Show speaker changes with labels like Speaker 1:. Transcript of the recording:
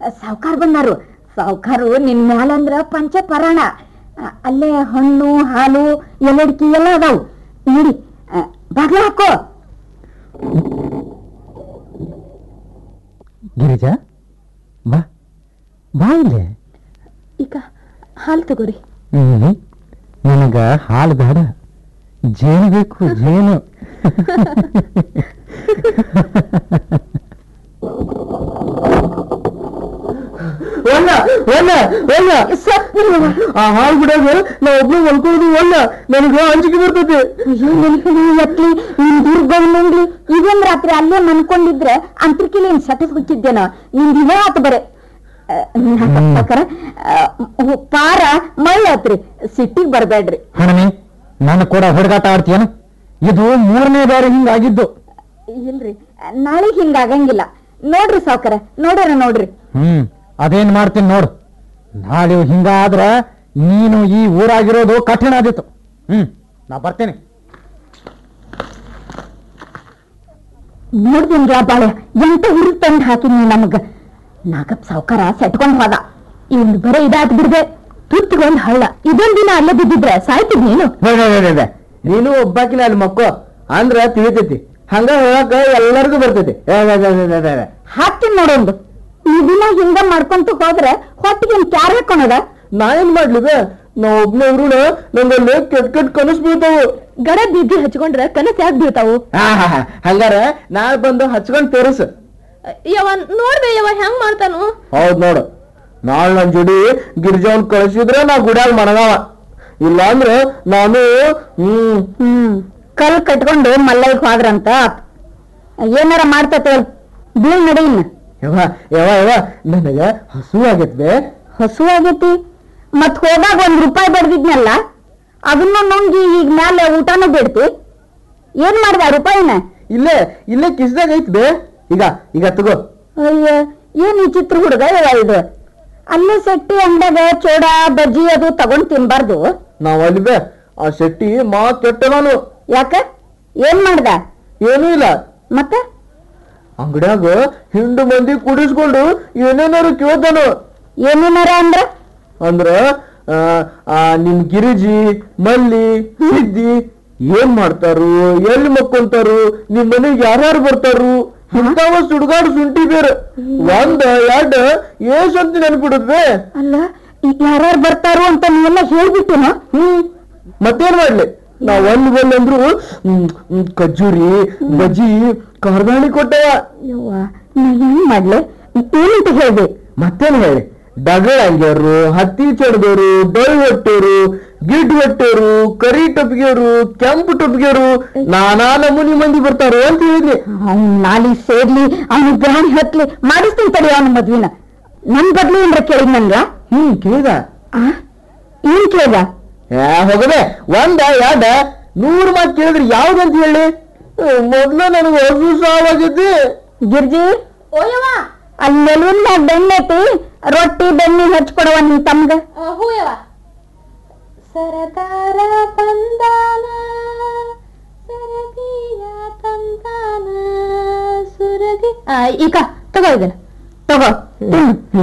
Speaker 1: ಸಾವ್ಕಾರ ಬಂದಾರು ಸಾವ್ಕಾರು ನಿನ್ ಮ್ಯಾಲಂದ್ರ ಪಂಚಪರಾಣ ಅ- ಅಲ್ಲೇ ಹಣ್ಣು ಹಾಲು ಎಲಡ್ಕಿ ಎಲ್ಲ ಅದಾವು ನೋಡಿ ಬಾಗ್ಲ ಹಾಕೋ
Speaker 2: ಗಿರಿಜಾ ಬಾ ಬಾ ಇಲ್ಲೇ
Speaker 1: ಈಗ ಹಾಲು ತಗೋರಿ
Speaker 2: ಹ್ಮ್ ನನಗ ಹಾಲು ಬೇಡ ಜೇನು ಬೇಕು ಜೇನು ಒಲ್ಲ ಒಲ್ಲ ಒಲ್ಲ ಆ ಹಾಲು ಬಿಡೋದು ನಾ ಒಬ್ಳು ಮಲ್ಕೊಳ್ಳೋದು ಒಲ್ಲ ನನಗ ಅಂಜಿಕೆ ಬರ್ತೈತಿ
Speaker 1: ಅಯ್ಯೋ ನೆನಪಿನ ಎತ್ಲಿ ನಿನ್ ದುರ್ಗವನಲ್ಲಿ ಇದೊಂದ್ ರಾತ್ರಿ ಅಲ್ಲೇ ಮನ್ಕೊಂಡಿದ್ರೆ ಅಂತರ್ಕಿಲಿ ಏನ್ ಸಟದ್ ಹೋಗಿದ್ದೇನೋ ನಿನ್ ದಿನ ಆತು ಬರೆ ಆ, ನಾಟಕ ಸಾವ್ಕಾರ, ಆ, ಹು- ಪಾರ ಮಳ್ಳತ್ರಿ ಸಿಟ್ಟಿಗ್ ಬರ್ಬೇಡ್ರಿ
Speaker 2: ಹಣಮಿ ನನ್ನ ಕೂಡ ಹುಡುಗಾಟ ಆಡ್ತೀಯನ ಇದು ಮೂರನೇ ಬಾರಿ ಹಿಂಗಾಗಿದ್ದು
Speaker 1: ಇಲ್ರಿ ನಾಳೆ ಹಿಂಗಾಗಂಗಿಲ್ಲ ನೋಡ್ರಿ ಸಾವ್ಕಾರ ನೋಡ್ಯಾರ ನೋಡ್ರಿ
Speaker 2: ಹ್ಮ್ ಅದೇನ್ ಮಾಡ್ತೀನಿ ನೋಡು ನಾಳೆ ಹಿಂಗಾದ್ರ ನೀನು ಈ ಊರಾಗಿರೋದು ಕಠಿಣ ಆದಿತ್ತು ಹ್ಮ್ ನಾ ಬರ್ತೇನೆ
Speaker 1: ನೋಡ್ದೇನ್ರಿ ಆ ಬಾಳೆ ಎಂತ ಹುರು ತಂದ್ ಹಾಕಿನಿ ನಮಗ ನಾಗಪ್ಪ ಸಾವ್ಕಾರ ಸೆಟ್ಕೊಂಡ್ ಹೋದ ಇವ್ನ್ ಬರೀ ಇದಾತ್ ಬಿಡ್ದೆ ತುತ್ತಗೊಂದ್ ಹಳ್ಳ ಇದೊಂದ್ ದಿನ ಅಲ್ಲೇ ಬಿದ್ದಿದ್ರೆ ಸಾಯ್ತಿದ್ ನೀನು
Speaker 2: ನೀನು ಒಬ್ಬಾಕಿನ ಅಲ್ಲಿ ಮಕ್ಕೋ ಅಂದ್ರ ತಿಳಿತೈತಿ ಹಂಗ ಹೇಳಕ ಎಲ್ಲರಿಗೂ ಬರ್ತೈತಿ
Speaker 1: ಹಾಕ್ತೀನಿ ನೋಡೊಂದು ಈ ದಿನ ಹಿಂಗ ಮಾಡ್ಕೊಂತ ಹೋದ್ರೆ ಹೊಟ್ಟಿಗೆ ಕ್ಯಾರ ಹಾಕೊಳದ
Speaker 2: ನಾ ಏನ್ ಮಾಡ್ಲಿ ಬೇ ನಾ ಒಬ್ನೇ ಇವ್ರುಣ ನಂಗಲ್ಲಿ ಕೆಟ್ ಕೆಟ್ ಕನಸು ಬೀಳ್ತಾವು
Speaker 1: ಗಡ ಬಿದ್ದಿ ಹಚ್ಕೊಂಡ್ರೆ ಕನಸ್ ಯಾಕೆ ಬೀಳ್ತಾವು
Speaker 2: ಹಂಗಾರ ನಾಳೆ ಬಂದು ಹಚ್ಕೊಂಡ್ ತೋರಿಸು
Speaker 1: ಯವ ನೋಡ್ಬೆ ಯವ ಹೆಂಗ್ ಮಾಡ್ತಾನು
Speaker 2: ಹೌದ್ ನೋಡು ನಾಳೆ ನನ್ ಜೋಡಿ ಗಿರಿಜಾವನ್ ಕಳಿಸಿದ್ರೆ ನಾ ಗುಡ್ಯಾಗ ಮನಗಾವ ಇಲ್ಲ ಅಂದ್ರೆ ನಾನು ಹ್ಮ್
Speaker 1: ಹ್ಮ್ ಕಲ್ ಕಟ್ಕೊಂಡು ಮಲ್ಲೈಕ್ ಹೋದ್ರಂತ ಆತ್. ಏನಾರ ಮಾಡ್ತತೆ ಬೀಳ್ ನಡಿ ಇನ್ನ
Speaker 2: ಯವ ಯವ ಯವ ನನಗ ಹಸು ಆಗೈತ್ ಬೇ
Speaker 1: ಹಸು ಆಗೈತಿ ಮತ್ ಹೋದಾಗ ಒಂದ್ ರೂಪಾಯಿ ಬಡ್ದಿದ್ನಲ್ಲ ಅದನ್ನ ನುಂಗಿ ಈಗ ಮ್ಯಾಲೆ ಊಟನೂ ಬಿಡ್ತಿ ಏನ್ ಮಾಡ್ದ ಆ ರೂಪಾಯಿನ
Speaker 2: ಇಲ್ಲೇ ಇಲ್ಲೇ ಕಿಸ್ದಾಗ ಐತ್ ಬೇ ಈಗ ಈಗ ತಗೋ
Speaker 1: ಅಯ್ಯ ಏನ್ ಈ ಚಿತ್ರ ಹುಡುಗ ಇವ ಇದು ಅಲ್ಲೇ ಸೆಟ್ಟಿ ಅಂಗಡ್ಯಾಗ ಚೋಡ ಬಜ್ಜಿ ಅದು ತಗೊಂಡ್ ತಿನ್ಬಾರ್ದು
Speaker 2: ನಾವ್ ಅಲ್ಲಿ ಬೇ ಆ ಶೆಟ್ಟಿ ಮಾ ಕೆಟ್ಟ ನಾನು
Speaker 1: ಯಾಕ ಏನ್ ಮಾಡ್ದ
Speaker 2: ಏನೂ ಇಲ್ಲ
Speaker 1: ಮತ್ತೆ
Speaker 2: ಅಂಗಡ್ಯಾಗ ಹಿಂಡು ಮಂದಿ ಕುಡಿಸ್ಕೊಂಡು ಏನೇನಾರು ಕೇಳ್ತಾನು
Speaker 1: ಏನೇನಾರ ಅಂದ್ರ
Speaker 2: ಅಂದ್ರ ಆ, ಆ, ನಿಮ್ ಗಿರಿಜಿ ಮಲ್ಲಿ ಸಿದ್ದಿ ಏನ್ ಮಾಡ್ತಾರು ಎಲ್ಲಿ ಮಕ್ಕೊಂತಾರು ನಿಮ್ ಮನೆಗ್ ಯಾರ್ಯಾರು ಬರ್ತಾರು ಇಂಥವ ಸುಡ್ಗಾಡು ಶುಂಠಿ ಬೇರೆ ಒಂದ್ ಎರಡ್ ಏಸ್ ಅಂತ ನೆನ್ಪಿಡುದ್ವೆ
Speaker 1: ಅಲ್ಲ ಯಾರ್ಯಾರು ಬರ್ತಾರು ಅಂತ ನೀವೆಲ್ಲ ಹೇಳ್ಬಿಟ್ಟೇನೋ
Speaker 2: ಹ್ಮ್ ಮತ್ತೇನ್ ಮಾಡ್ಲಿ ನಾವ್ ಒಂದ್ ಬಂದಂದ್ರು ಹ್ಮ್, ಹ್ಮ್, ಖಜ್ಜೂರಿ ಬಜ್ಜಿ ಕಾರ್ದಾಣಿ ಕೊಟ್ಟವ
Speaker 1: ಯವ್ವ ನಾ ಹೆಂಗ್ ಮಾಡ್ಲೆ ಏನಂತ ಹೇಳ್ದೆ
Speaker 2: ಮತ್ತೇನ್ ಹೇಳಿ ಡಗಳ ಹಂಗ್ಯಾರು ಹತ್ತಿ ಚಡ್ದೋರು ಡೊಳ್ ಹೊಟ್ಟೋರು ಗಿಡ್ ಹೊಟ್ಟೋರು ಕರಿ ಟೊಪ್ಗಿಯರು ಕೆಂಪು ಟೊಪ್ಗಿಯರು ನಾನಾ ನಮೂನಿ ಮಂದಿ ಬರ್ತಾರೋ ಅಂತ ಹೇಳಿದ್ನಿ
Speaker 1: ಅವ್ನ್ ನಾಲಿ ಸೇರ್ಲಿ ಅವ್ನ ಬ್ರಾಣಿ ಹತ್ಲಿ ಮಾಡಿಸ್ತೀನಿ ತಡಿ ಅವನ ಮದ್ವಿನ ನನ್ ಬದ್ಲು ಏನ್ರ ಕೇಳಿದ್ನಂದ್ರ
Speaker 2: ಹ್ಮ್ ಕೇಳ್ದ
Speaker 1: ಆ ಏನ್ ಕೇಳ್ದ
Speaker 2: ಏ ಹೋಗದೆ ಒಂದ ಎರಡ ನೂರು ಮಾತು ಕೇಳಿದ್ರೆ ಯಾವ್ದಂತ ಹೇಳಿ ಮೊದ್ಲು ನನಗೆ ಹಸು ಸಾವಾಗಿದ್ದಿ
Speaker 1: ಗಿರ್ಜಿ ಓಯವ್ವ ಅಲ್ಲಿ ನೆಲುವಿಂದ ಬೆಣ್ಣೆತಿ ರೊಟ್ಟಿ ಬೆಣ್ಣೆ ಹಚ್ಕೊಡವ ನಿನ್ ತಮ್ಗ
Speaker 3: ಹೂಯವ ಸರದಾರ ಬಂದಾನ ಸರದಿಯ ತಂದಾನ ಸುರಗಿ
Speaker 1: ಈಗ ತಗೋ ಇದನ್ನ ತಗೋ ತಿನ್ನು.